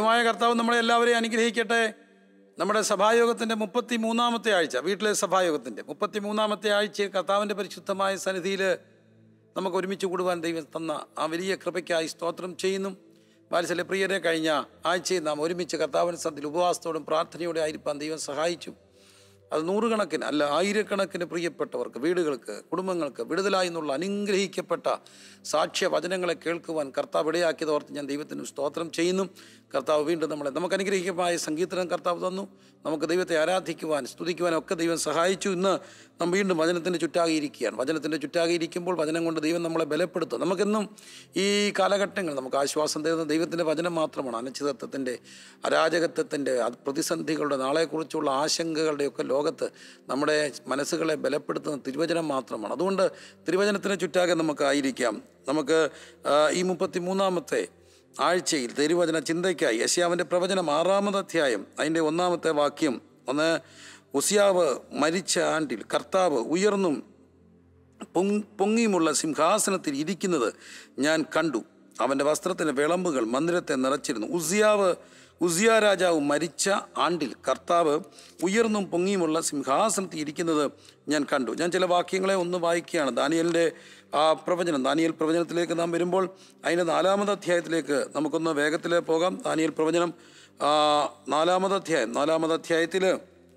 ദൈവമായ കർത്താവ് നമ്മളെ എല്ലാവരെയും അനുഗ്രഹിക്കട്ടെ നമ്മുടെ സഭായോഗത്തിൻ്റെ മുപ്പത്തി മൂന്നാമത്തെ ആഴ്ച വീട്ടിലെ സഭായോഗത്തിൻ്റെ മുപ്പത്തി മൂന്നാമത്തെ ആഴ്ച കർത്താവിൻ്റെ പരിശുദ്ധമായ സന്നിധിയിൽ നമുക്ക് ഒരുമിച്ച് കൂടുവാൻ ദൈവം തന്ന ആ വലിയ കൃപയ്ക്കായി സ്തോത്രം ചെയ്യുന്നു വാത്സല്യ പ്രിയരെ കഴിഞ്ഞ ആഴ്ചയിൽ നാം ഒരുമിച്ച് കർത്താവിന് സന്ധിയിൽ ഉപവാസത്തോടും പ്രാർത്ഥനയോടെ ആയിരിക്കാൻ ദൈവം സഹായിച്ചു അത് നൂറുകണക്കിന് അല്ല ആയിരക്കണക്കിന് പ്രിയപ്പെട്ടവർക്ക് വീടുകൾക്ക് കുടുംബങ്ങൾക്ക് വിടുതലായി എന്നുള്ള അനുഗ്രഹിക്കപ്പെട്ട സാക്ഷ്യ വചനങ്ങളെ കേൾക്കുവാൻ കർത്താവ് ഇടയാക്കിയത് ഓർത്ത് ഞാൻ ദൈവത്തിന് സ്തോത്രം ചെയ്യുന്നു കർത്താവ് വീണ്ടും നമ്മളെ നമുക്ക് അനുഗ്രഹിക്കമായ സംഗീതനം കർത്താവ് തന്നു നമുക്ക് ദൈവത്തെ ആരാധിക്കുവാൻ സ്തുതിക്കുവാൻ ഒക്കെ ദൈവം സഹായിച്ചു ഇന്ന് നാം വീണ്ടും വചനത്തിൻ്റെ ചുറ്റാകെ ഇരിക്കുകയാണ് വചനത്തിൻ്റെ ചുറ്റാകെ ഇരിക്കുമ്പോൾ വചനം കൊണ്ട് ദൈവം നമ്മളെ ബലപ്പെടുത്തും നമുക്കെന്നും ഈ കാലഘട്ടങ്ങൾ നമുക്ക് ആശ്വാസം തരുന്ന ദൈവത്തിൻ്റെ വചനം മാത്രമാണ് അനിശ്ചിതത്വത്തിൻ്റെ അരാജകത്വത്തിൻ്റെ അത് പ്രതിസന്ധികളുടെ നാളെക്കുറിച്ചുള്ള ആശങ്കകളുടെയൊക്കെ ലോകത്ത് നമ്മുടെ മനസ്സുകളെ ബലപ്പെടുത്തുന്ന തിരുവചനം മാത്രമാണ് അതുകൊണ്ട് തിരുവചനത്തിന് ചുറ്റാകെ നമുക്ക് ആയിരിക്കാം നമുക്ക് ആ, ഈ മുപ്പത്തി മൂന്നാമത്തെ ആഴ്ചയിൽ തിരുവചന ചിന്തയ്ക്കായി യശ്യാവിൻ്റെ പ്രവചനം ആറാമത് അധ്യായം അതിൻ്റെ ഒന്നാമത്തെ വാക്യം ഒന്ന് ഉസിയാവ് മരിച്ച ആണ്ടിൽ കർത്താവ് ഉയർന്നും പൊങ് പൊങ്ങിയുമുള്ള സിംഹാസനത്തിൽ ഇരിക്കുന്നത് ഞാൻ കണ്ടു അവൻ്റെ വസ്ത്രത്തിൻ്റെ വിളമ്പുകൾ മന്ദിരത്തെ നിറച്ചിരുന്നു ഉസിയാവ് ഉസിയ രാജാവ് മരിച്ച ആണ്ടിൽ കർത്താവ് ഉയർന്നും പൊങ്ങിയുമുള്ള സിംഹാസനത്തിൽ ഇരിക്കുന്നത് ഞാൻ കണ്ടു ഞാൻ ചില വാക്യങ്ങളെ ഒന്ന് വായിക്കുകയാണ് ദാനിയലിൻ്റെ ആ പ്രവചനം ദാനിയൽ പ്രവചനത്തിലേക്ക് നാം വരുമ്പോൾ അതിൻ്റെ നാലാമത് അധ്യായത്തിലേക്ക് നമുക്കൊന്ന് വേഗത്തിൽ പോകാം ദാനിയൽ പ്രവചനം ആ, നാലാമത് അധ്യായം നാലാമത് അധ്യായത്തിൽ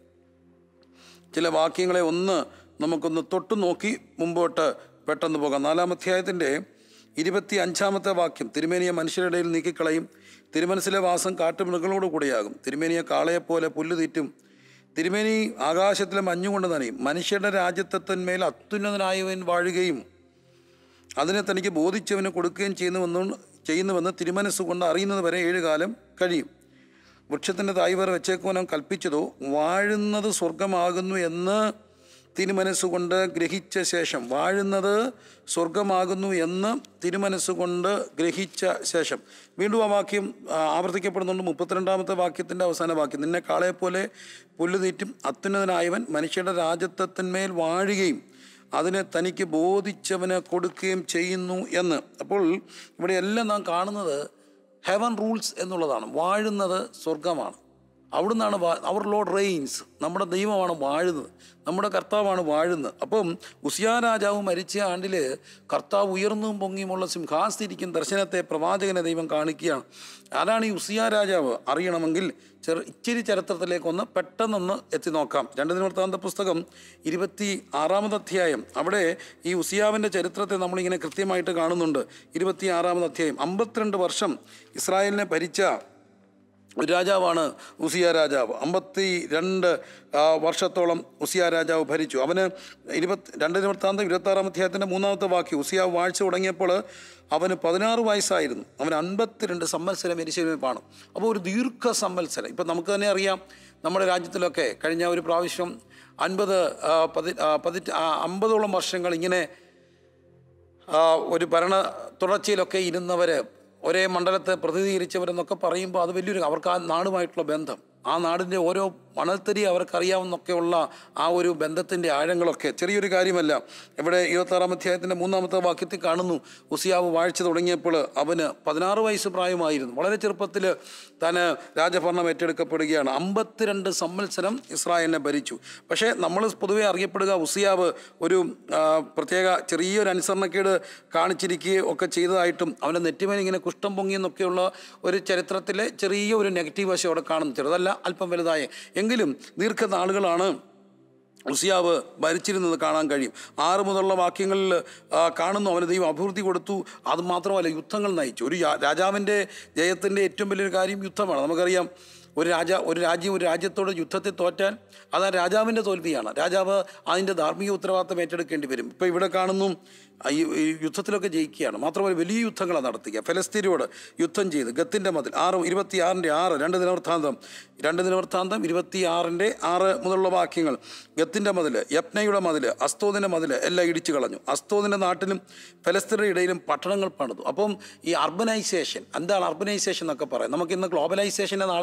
ചില വാക്യങ്ങളെ ഒന്ന് നമുക്കൊന്ന് തൊട്ടു നോക്കി മുമ്പോട്ട് പെട്ടെന്ന് പോകാം നാലാം അധ്യായത്തിൻ്റെ ഇരുപത്തി അഞ്ചാമത്തെ വാക്യം തിരുമേനിയെ മനുഷ്യരുടെ ഇടയിൽ നീക്കിക്കളയും തിരുമനസിലെ വാസം കാട്ടുമൃഗങ്ങളോട് കൂടിയാകും തിരുമേനിയെ കാളയെപ്പോലെ പുല്ല് തീറ്റും തിരുമേനി ആകാശത്തിലെ മഞ്ഞുകൊണ്ട് നനയും മനുഷ്യരുടെ രാജ്യത്വത്തിന്മേൽ അത്യുന്നതനായവൻ വാഴുകയും അതിനെ തനിക്ക് ബോധിച്ചവന് കൊടുക്കുകയും ചെയ്യുന്നുവെന്ന് ചെയ്യുന്നുവെന്ന് തിരുമനസ്സുകൊണ്ട് അറിയുന്നത് വരെ ഏഴ് കാലം കഴിയും വൃക്ഷത്തിൻ്റെ തായ്വർ വെച്ചേക്കുവാൻ അവൻ കൽപ്പിച്ചതോ വാഴുന്നത് സ്വർഗമാകുന്നു എന്ന് തിരുമനസ്സുകൊണ്ട് ഗ്രഹിച്ച ശേഷം വാഴുന്നത് സ്വർഗമാകുന്നു എന്ന് തിരുമനസ്സുകൊണ്ട് ഗ്രഹിച്ച ശേഷം വീണ്ടും ആ വാക്യം ആ, ആവർത്തിക്കപ്പെടുന്നുണ്ട് മുപ്പത്തിരണ്ടാമത്തെ വാക്യത്തിൻ്റെ അവസാന വാക്യം നിന്നെ കാളയെപ്പോലെ പുല്ല് തീറ്റും അത്യുന്നതനായവൻ മനുഷ്യരുടെ രാജ്യത്വത്തിന്മേൽ വാഴുകയും അതിനെ തനിക്ക് ബോധിച്ചവന് കൊടുക്കുകയും ചെയ്യുന്നു എന്ന് അപ്പോൾ ഇവിടെയെല്ലാം നാം കാണുന്നത് ഹെവൻ റൂൾസ് എന്നുള്ളതാണ് വാഴുന്നത് സ്വർഗമാണ് അവിടുന്നാണ് വാ അവർ ലോഡ് റെയിൻസ് നമ്മുടെ ദൈവമാണ് വാഴുന്നത് നമ്മുടെ കർത്താവാണ് വാഴുന്നത് അപ്പം ഉസിയാ രാജാവ് മരിച്ച ആണ്ടിൽ കർത്താവ് ഉയർന്നും പൊങ്ങിയുമുള്ള സിംഹാസനിരിക്കും ദർശനത്തെ പ്രവാചകനെ ദൈവം കാണിക്കുകയാണ് ആരാണ് ഈ ഉസിയാ രാജാവ് അറിയണമെങ്കിൽ ചെറു ഇച്ചിരി ചരിത്രത്തിലേക്കൊന്ന് പെട്ടെന്നൊന്ന് എത്തി നോക്കാം രണ്ട് ദിനവൃത്താന്ത പുസ്തകം ഇരുപത്തി ആറാമത് അധ്യായം അവിടെ ഈ ഉസിയാവിൻ്റെ ചരിത്രത്തെ നമ്മളിങ്ങനെ കൃത്യമായിട്ട് കാണുന്നുണ്ട് ഇരുപത്തി ആറാമത് അധ്യായം അമ്പത്തിരണ്ട് വർഷം ഇസ്രായേലിനെ ഭരിച്ച ഒരു രാജാവാണ് ഉസിയ രാജാവ് അമ്പത്തി രണ്ട് ആ, വർഷത്തോളം ഉസിയ രാജാവ് ഭരിച്ചു അവന് ഇരുപത്തി രണ്ട് നിവർത്താന്തം ഇരുപത്താറാം അധ്യായത്തിൻ്റെ മൂന്നാമത്തെ വാക്യം ഉസിയാവ് വാഴ്ച തുടങ്ങിയപ്പോൾ അവന് പതിനാറ് വയസ്സായിരുന്നു അവന് അൻപത്തിരണ്ട് സംവത്സരം എരിശിലമേ പാണം അപ്പോൾ ഒരു ദീർഘ സംവത്സരം ഇപ്പം നമുക്ക് തന്നെ അറിയാം നമ്മുടെ രാജ്യത്തിലൊക്കെ കഴിഞ്ഞ ഒരു പ്രാവശ്യം അൻപത് ആ, പതി ആ, പതിറ്റ് ആ, അമ്പതോളം വർഷങ്ങൾ ഇങ്ങനെ ആ, ഒരു ഭരണ തുടർച്ചയിലൊക്കെ ഇരുന്നവർ ഒരേ മണ്ഡലത്തെ പ്രതിനിധീകരിച്ചവരെന്നൊക്കെ പറയുമ്പോൾ അത് വലിയൊരു അവർക്ക് ആ നാടുമായിട്ടുള്ള ബന്ധം ആ നാടിൻ്റെ ഓരോ മണൽത്തരി അവർക്കറിയാവുന്നൊക്കെയുള്ള ആ ഒരു ബന്ധത്തിൻ്റെ ആഴങ്ങളൊക്കെ ചെറിയൊരു കാര്യമല്ല ഇവിടെ ഇരുപത്താറാം അധ്യായത്തിൻ്റെ മൂന്നാമത്തെ വാക്യത്തിൽ കാണുന്നു ഉസിയാവ് വാഴ്ച തുടങ്ങിയപ്പോൾ അവന് പതിനാറ് വയസ്സ് പ്രായമായിരുന്നു വളരെ ചെറുപ്പത്തിൽ താൻ രാജഭരണം ഏറ്റെടുക്കപ്പെടുകയാണ് അമ്പത്തിരണ്ട് സംവത്സരം ഇസ്രായേലിനെ ഭരിച്ചു പക്ഷേ നമ്മൾ പൊതുവെ അറിയപ്പെടുക ഉസിയാവ് ഒരു ആ, പ്രത്യേക ചെറിയൊരു അനുസരണക്കേട് കാണിച്ചിരിക്കുകയോ ഒക്കെ ചെയ്തതായിട്ടും അവൻ്റെ നെറ്റിമേൽ ഇങ്ങനെ കുഷ്ഠം പൊങ്ങിയെന്നൊക്കെയുള്ള ഒരു ചരിത്രത്തിലെ ചെറിയ ഒരു നെഗറ്റീവ് വശം അവിടെ കാണുന്നു ചെറുതല്ല അല്പം വലുതായ എങ്കിലും ദീർഘനാളുകളാണ് ഉസിയാവ് ഭരിച്ചിരുന്നത് കാണാൻ കഴിയും ആറ് മുതലുള്ള വാക്യങ്ങളിൽ ആ, കാണുന്നു അവന് ദൈവം അഭിവൃദ്ധി കൊടുത്തു അത് മാത്രമല്ല യുദ്ധങ്ങൾ നയിച്ചു ഒരു രാ- രാജാവിൻ്റെ ജയത്തിൻ്റെ ഏറ്റവും വലിയൊരു കാര്യം യുദ്ധമാണ് നമുക്കറിയാം ഒരു രാജ ഒരു രാജ്യം ഒരു രാജ്യത്തോട് യുദ്ധത്തിൽ തോറ്റാൽ അത് ആ രാജാവിൻ്റെ തോൽവിയാണ് രാജാവ് അതിൻ്റെ ധാർമ്മിക ഉത്തരവാദിത്തം ഏറ്റെടുക്കേണ്ടി വരും ഇപ്പോൾ ഇവിടെ കാണുന്നു ആ ഈ ഈ യുദ്ധത്തിലൊക്കെ ജയിക്കുകയാണ് മാത്രമല്ല വലിയ യുദ്ധങ്ങളാണ് നടത്തുക ഫലസ്തീനോട് യുദ്ധം ചെയ്ത് ഗത്തിൻ്റെ മതിൽ ആറ് ഇരുപത്തിയാറിൻ്റെ ആറ് രണ്ട് ദിനവൃത്താന്തം രണ്ട് ദിനവൃത്താന്തം ഇരുപത്തിയാറിൻ്റെ ആറ് മുതലുള്ള വാക്യങ്ങൾ ഗത്തിൻ്റെ മതിൽ യപ്നയുടെ മതിൽ അസ്തോദിൻ്റെ മതിൽ എല്ലാം ഇടിച്ചു കളഞ്ഞു അസ്തോദിൻ്റെ നാട്ടിലും ഫലസ്തീനയുടെ ഇടയിലും പട്ടണങ്ങൾ പണിതു അപ്പം ഈ അർബനൈസേഷൻ എന്താണ് അർബനൈസേഷൻ എന്നൊക്കെ പറയാം നമുക്കിന്ന് ഗ്ലോബലൈസേഷൻ്റെ നാടാണ്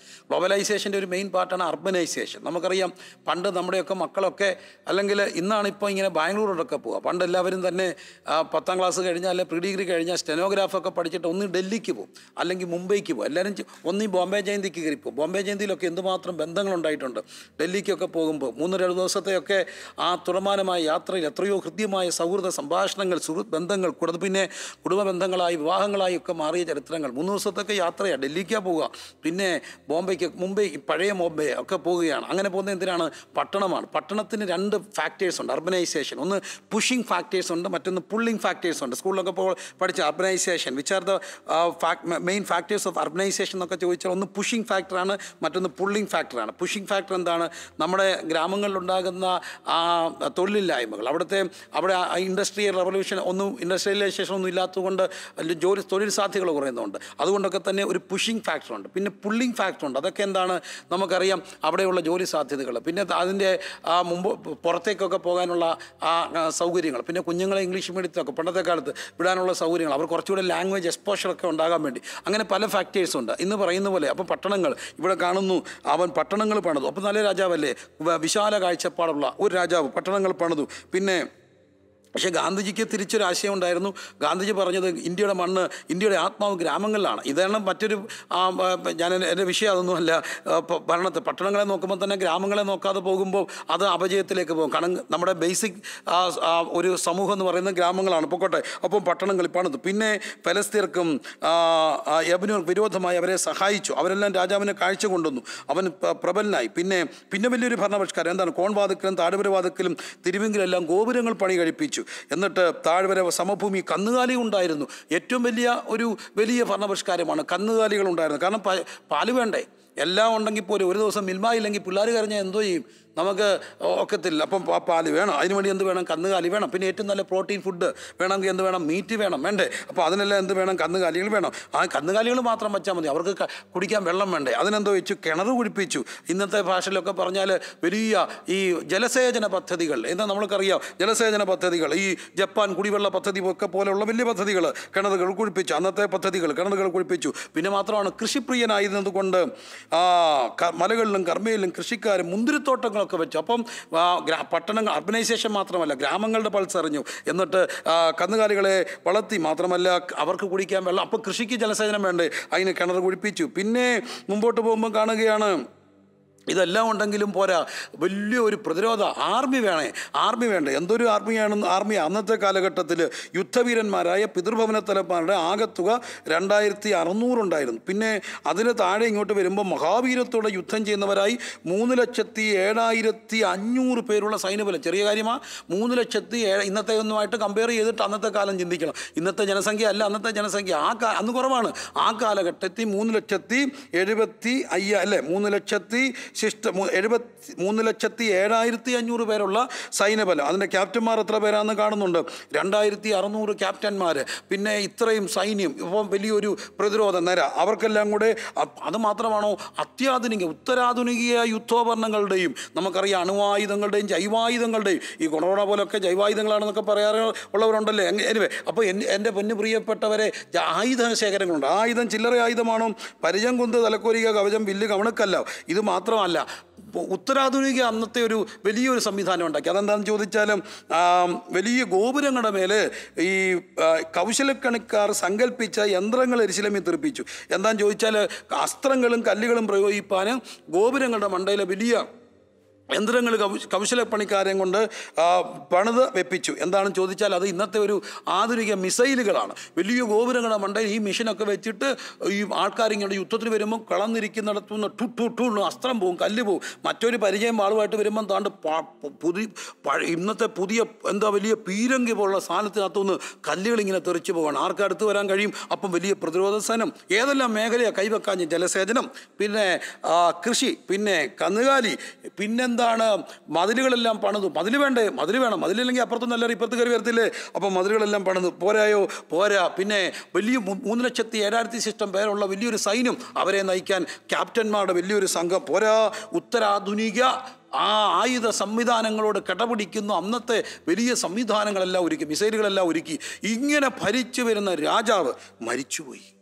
ഗ്ലോബലൈസേഷൻ്റെ ഒരു മെയിൻ പാർട്ടാണ് അർബനൈസേഷൻ നമുക്കറിയാം പണ്ട് നമ്മുടെയൊക്കെ മക്കളൊക്കെ അല്ലെങ്കിൽ ഇന്നാണ് ഇപ്പോൾ ഇങ്ങനെ ബാംഗ്ലൂരിലൊക്കെ പോവുക പണ്ട് എല്ലാവരും തന്നെ ആ, പത്താം ക്ലാസ് കഴിഞ്ഞാൽ പ്രീ ഡിഗ്രി കഴിഞ്ഞാൽ സ്റ്റെനോഗ്രാഫൊക്കെ പഠിച്ചിട്ട് ഒന്ന് ഡൽഹിക്ക് പോകും അല്ലെങ്കിൽ മുംബൈക്ക് പോകും എല്ലാവരും ചെ- ഒന്നീ ബോംബെ ജയന്തിക്ക് കയറി പോകും ബോംബെ ജയന്തിയിലൊക്കെ എന്തുമാത്രം ബന്ധങ്ങളുണ്ടായിട്ടുണ്ട് ഡൽഹിക്കൊക്കെ പോകുമ്പോൾ മൂന്ന് രണ്ട് ദിവസത്തെയൊക്കെ ആ തുറമാനമായ യാത്രയിൽ എത്രയോ ഹൃദ്യമായ സൗഹൃദ സംഭാഷണങ്ങൾ സുഹൃത്ത് ബന്ധങ്ങൾ കൂടാതെ പിന്നെ കുടുംബ ബന്ധങ്ങളായി വിവാഹങ്ങളായി ഒക്കെ മാറിയ ചരിത്രങ്ങൾ മൂന്ന് ദിവസത്തൊക്കെ യാത്രയാണ് ഡൽഹിക്കാണ് പോവുക പിന്നെ ബോംബെക്ക് മുംബൈ പഴയ ബോംബെ ഒക്കെ പോവുകയാണ് അങ്ങനെ പോകുന്നത് എന്തിനാണ് പട്ടണമാണ് പട്ടണത്തിന് രണ്ട് ഫാക്ടേഴ്സ് ഉണ്ട് അർബനൈസേഷൻ ഒന്ന് പുഷിംഗ് ഫാക്ടേഴ്സ് ഉണ്ട് മറ്റൊന്ന് പുള്ളിംഗ് ഫാക്ടേഴ്സ് ഉണ്ട് സ്കൂളിലൊക്കെ ഇപ്പോൾ പഠിച്ച urbanisation which are the main factors of urbanisation എന്നൊക്കെ ചോദിച്ചാൽ ഒന്ന് പുഷിംഗ് ഫാക്ടറാണ് മറ്റൊന്ന് പുള്ളിംഗ് ഫാക്ടറാണ് പുഷിംഗ് ഫാക്ടർ എന്താണ് നമ്മുടെ ഗ്രാമങ്ങളിലുണ്ടാകുന്ന ആ തൊഴിലില്ലായ്മകൾ അവിടുത്തെ അവിടെ ഇൻഡസ്ട്രിയൽ റവല്യൂഷൻ ഒന്നും ഇൻഡസ്ട്രിയലൈസേഷൻ ഒന്നും ഇല്ലാത്തതുകൊണ്ട് അതിൽ ജോലി തൊഴിൽ സാധ്യതകൾ കുറയുന്നുണ്ട് അതുകൊണ്ടൊക്കെ തന്നെ ഒരു പുഷിംഗ് ഫാക്ടറുണ്ട് പിന്നെ പുള്ളിംഗ് ഫാക്ടറുണ്ട് അതൊക്കെ എന്താണ് നമുക്കറിയാം അവിടെയുള്ള ജോലി സാധ്യതകൾ പിന്നെ അതിൻ്റെ ആ മുമ്പ് പുറത്തേക്കൊക്കെ പോകാനുള്ള ആ ആ, സൗകര്യങ്ങൾ പിന്നെ കുഞ്ഞുങ്ങളെ ഇംഗ്ലീഷ് മീഡിയത്തിലൊക്കെ പണ്ടത്തെ കാലത്ത് വിടാനുള്ള സൗകര്യങ്ങൾ അവർ കുറച്ചുകൂടെ ലാംഗ്വേജ് എക്സ്പോഷറൊക്കെ ഉണ്ടാകാൻ വേണ്ടി അങ്ങനെ പല ഫാക്ടേഴ്സ് ഉണ്ട് ഇന്ന് പറയുന്ന പോലെ അപ്പോൾ പട്ടണങ്ങൾ ഇവിടെ കാണുന്നു അവൻ പട്ടണങ്ങൾ പണിതു അപ്പോൾ നല്ല രാജാവല്ലേ വ- വിശാല കാഴ്ചപ്പാടുള്ള ഒരു രാജാവ് പട്ടണങ്ങൾ പണിതു പിന്നെ പക്ഷേ ഗാന്ധിജിക്ക് തിരിച്ചൊരു ആശയം ഉണ്ടായിരുന്നു ഗാന്ധിജി പറഞ്ഞത് ഇന്ത്യയുടെ മണ്ണ് ഇന്ത്യയുടെ ആത്മാവ് ഗ്രാമങ്ങളിലാണ് ഇതാണ് മറ്റൊരു ആ, ആ, ഞാൻ എൻ്റെ- എൻ്റെ വിഷയം അതൊന്നുമല്ല ആ, പ- ഭരണത്തെ പട്ടണങ്ങളെ നോക്കുമ്പോൾ തന്നെ ഗ്രാമങ്ങളെ നോക്കാതെ പോകുമ്പോൾ അത് അപജയത്തിലേക്ക് പോകും കാരണം നമ്മുടെ ബേസിക് ഒരു സമൂഹം എന്ന് പറയുന്നത് ഗ്രാമങ്ങളാണ് പൊക്കോട്ടെ അപ്പം പട്ടണങ്ങൾ പണിതു പിന്നെ ഫലസ്തീർക്കും യബിനു വിരോധമായി അവരെ സഹായിച്ചു അവരെല്ലാം രാജാവിനെ കാഴ്ച കൊണ്ടുവന്നു അവൻ പ- പ്രബലനായി പിന്നെ പിന്നെ വലിയൊരു ഭരണപരിഷ്കാരം എന്താണ് കോൺവാതുക്കലും താഴ്വര വാതുക്കലും തിരുവെങ്കിലെല്ലാം ഗോപുരങ്ങൾ പണി കഴിപ്പിച്ചു എന്നിട്ട് താഴ്വര സമഭൂമി കന്നുകാലി ഉണ്ടായിരുന്നു ഏറ്റവും വലിയ ഒരു വലിയ ഭരണപരിഷ്കാരമാണ് കന്നുകാലികൾ ഉണ്ടായിരുന്നു കാരണം പ- പാല് വേണ്ടേ എല്ലാം ഉണ്ടെങ്കിൽ പോലും ഒരു ദിവസം മിൽമ ഇല്ലെങ്കിൽ പിള്ളേർ കരഞ്ഞാൽ എന്തോ ചെയ്യും നമുക്ക് ഒക്കത്തില്ല അപ്പം പാ- പാല് വേണം അതിനുവേണ്ടി എന്ത് വേണം കന്നുകാലി വേണം പിന്നെ ഏറ്റവും നല്ല പ്രോട്ടീൻ ഫുഡ് വേണമെങ്കിൽ എന്ത് വേണം മീറ്റ് വേണം വേണ്ടേ അപ്പോൾ അതിനെല്ലാം എന്ത് വേണം കന്നുകാലികൾ വേണം ആ കന്നുകാലികൾ മാത്രം വെച്ചാൽ മതി അവർക്ക് ക- കുടിക്കാൻ വെള്ളം വേണ്ടേ അതിനെന്തോ വെച്ചു കിണർ കുഴിപ്പിച്ചു ഇന്നത്തെ ഭാഷയിലൊക്കെ പറഞ്ഞാൽ വലിയ ഈ ജലസേചന പദ്ധതികൾ എന്താ നമ്മൾക്കറിയാം ജലസേചന പദ്ധതികൾ ഈ ജപ്പാൻ കുടിവെള്ള പദ്ധതി ഒക്കെ പോലെയുള്ള വലിയ പദ്ധതികൾ കിണറുകൾ കുഴിപ്പിച്ചു അന്നത്തെ പദ്ധതികൾ കിണറുകൾ കുഴിപ്പിച്ചു പിന്നെ മാത്രമാണ് കൃഷിപ്രിയനായിരുന്നത് കൊണ്ട് ആ ക- മലകളിലും കർമ്മയിലും കൃഷിക്കാരും മുന്തിരിത്തോട്ടങ്ങളൊക്കെ വെച്ചു അപ്പം ആ, ഗ്രാ പട്ടണങ്ങൾ അർബനൈസേഷൻ മാത്രമല്ല ഗ്രാമങ്ങളുടെ പൾസ് അറിഞ്ഞു എന്നിട്ട് ആ, കന്നുകാലികളെ വളർത്തി മാത്രമല്ല അവർക്ക് കുടിക്കാൻ വെള്ളം അപ്പോൾ കൃഷിക്ക് ജലസേചനം വേണ്ടേ അതിന് കിണർ കുഴിപ്പിച്ചു പിന്നെ മുമ്പോട്ട് പോകുമ്പോൾ കാണുകയാണ് ഇതെല്ലാം ഉണ്ടെങ്കിലും പോരാ വലിയ ഒരു പ്രതിരോധ ആർമി വേണേ ആർമി വേണ്ടേ എന്തൊരു ആർമിയാണ് ആർമി അന്നത്തെ കാലഘട്ടത്തിൽ യുദ്ധവീരന്മാരായ പിതൃഭവന തലപ്പാരുടെ ആകത്തുക രണ്ടായിരത്തി അറുന്നൂറുണ്ടായിരുന്നു പിന്നെ അതിന് താഴെ ഇങ്ങോട്ട് വരുമ്പോൾ മഹാവീരത്തോടെ യുദ്ധം ചെയ്യുന്നവരായി മൂന്ന് ലക്ഷത്തി ഏഴായിരത്തി അഞ്ഞൂറ് പേരുള്ള സൈന്യബലം ചെറിയ കാര്യമാണ് മൂന്ന് ലക്ഷത്തി ഏഴ് ഇന്നത്തെ ഒന്നുമായിട്ട് കമ്പയർ ചെയ്തിട്ട് അന്നത്തെ കാലം ചിന്തിക്കണം ഇന്നത്തെ ജനസംഖ്യ അല്ല അന്നത്തെ ജനസംഖ്യ ആ കാ അന്ന് കുറവാണ് ആ കാലഘട്ടത്തിൽ മൂന്ന് ലക്ഷത്തി എഴുപത്തി അയ്യ അല്ലേ മൂന്ന് ലക്ഷത്തി ശിഷ്ട മൂ- എഴുപത്തി മൂന്ന് ലക്ഷത്തി ഏഴായിരത്തി അഞ്ഞൂറ് പേരുള്ള സൈന്യബലം അതിൻ്റെ ക്യാപ്റ്റന്മാർ എത്ര പേരാണെന്ന് കാണുന്നുണ്ട് രണ്ടായിരത്തി അറുന്നൂറ് ക്യാപ്റ്റന്മാർ പിന്നെ ഇത്രയും സൈന്യം ഇപ്പം വലിയൊരു പ്രതിരോധ നിര അവർക്കെല്ലാം കൂടെ അ- അത് മാത്രമാണോ അത്യാധുനിക ഉത്തരാധുനിക യുദ്ധോപകരണങ്ങളുടെയും നമുക്കറിയാം അണുവായുധങ്ങളുടെയും ജൈവായുധങ്ങളുടെയും ഈ കൊറോണ പോലൊക്കെ ജൈവായുധങ്ങളാണെന്നൊക്കെ പറയാറ് ഉള്ളവരുണ്ടല്ലേ എനിവേ അപ്പോൾ എൻ്റെ പൊന്നു പ്രിയപ്പെട്ടവരെ ജ- ആയുധ ശേഖരങ്ങളുണ്ട് ആയുധം ചില്ലറ ആയുധമാണോ പരിചം കുന്ത് തലക്കോരിക കവചം വില്ല് കവണക്കല്ല ഇത് മാത്രമല്ല ഇപ്പോൾ ഉത്തരാധുനിക അന്നത്തെ ഒരു വലിയൊരു സംവിധാനം ഉണ്ടാക്കി അതെന്താണെന്ന് ചോദിച്ചാലും ആ, വലിയ ഗോപുരങ്ങളുടെ മേലെ ഈ ആ, കൗശലക്കണിക്കാർ സങ്കല്പിച്ച യന്ത്രങ്ങൾ എരിശിലമി തെറിപ്പിച്ചു എന്താണെന്ന് ചോദിച്ചാൽ അസ്ത്രങ്ങളും കല്ലുകളും പ്രയോഗിപ്പാൻ ഗോപുരങ്ങളുടെ മണ്ടയിലെ വലിയ യന്ത്രങ്ങൾ കൗശ- കൗശലപ്പണിക്കാരെയും കൊണ്ട് ആ, പണിത് വെപ്പിച്ചു എന്താണെന്ന് ചോദിച്ചാൽ അത് ഇന്നത്തെ ഒരു ആധുനിക മിസൈലുകളാണ് വലിയ ഗോപുരങ്ങളുടെ മണ്ടയിൽ ഈ മിഷനൊക്കെ വെച്ചിട്ട് ഈ ആൾക്കാരിങ്ങനെ യുദ്ധത്തിന് വരുമ്പോൾ കളന്നിരിക്കുന്നിടത്തുനിന്ന് ടു ടു ടു എന്ന് അസ്ത്രം പോവും കല്ല് പോവും മറ്റൊരു പരിചയം ആളുമായിട്ട് വരുമ്പം താണ്ട് പ- പുതിയ പഴ- ഇന്നത്തെ പുതിയ എന്താ വലിയ പീരങ്കി പോലുള്ള സാധനത്തിനകത്തുനിന്ന് കല്ലുകൾ ഇങ്ങനെ തെറിച്ചു പോവാണ് ആർക്ക് അടുത്ത് വരാൻ കഴിയും അപ്പം വലിയ പ്രതിരോധ സേനം ഏതെല്ലാം മേഖലയാണ് കൈവെക്കാൻ ജലസേചനം പിന്നെ ആ, കൃഷി പിന്നെ കന്നുകാലി പിന്നെന്താണ് മതിലുകളെല്ലാം പണിതു മതിൽ വേണ്ടേ മതിൽ വേണം മതിലില്ലെങ്കിൽ അപ്പുറത്തുനിന്ന് എല്ലാവരും ഇപ്പുറത്ത് കയറി വരത്തില്ലേ അപ്പം മതിലുകളെല്ലാം പണിതു പോരായോ പോരാ പിന്നെ വലിയ മൂ- മൂന്ന് ലക്ഷത്തി ഏഴായിരത്തി സിസ്റ്റം പേരുള്ള വലിയൊരു സൈന്യം അവരെ നയിക്കാൻ ക്യാപ്റ്റന്മാരുടെ വലിയൊരു സംഘം പോരാ ഉത്തരാധുനിക ആ ആയുധ സംവിധാനങ്ങളോട് കിടപിടിക്കുന്ന അന്നത്തെ വലിയ സംവിധാനങ്ങളെല്ലാം ഒരുക്കി മിസൈലുകളെല്ലാം ഒരുക്കി ഇങ്ങനെ ഭരിച്ചു വരുന്ന രാജാവ് മരിച്ചുപോയി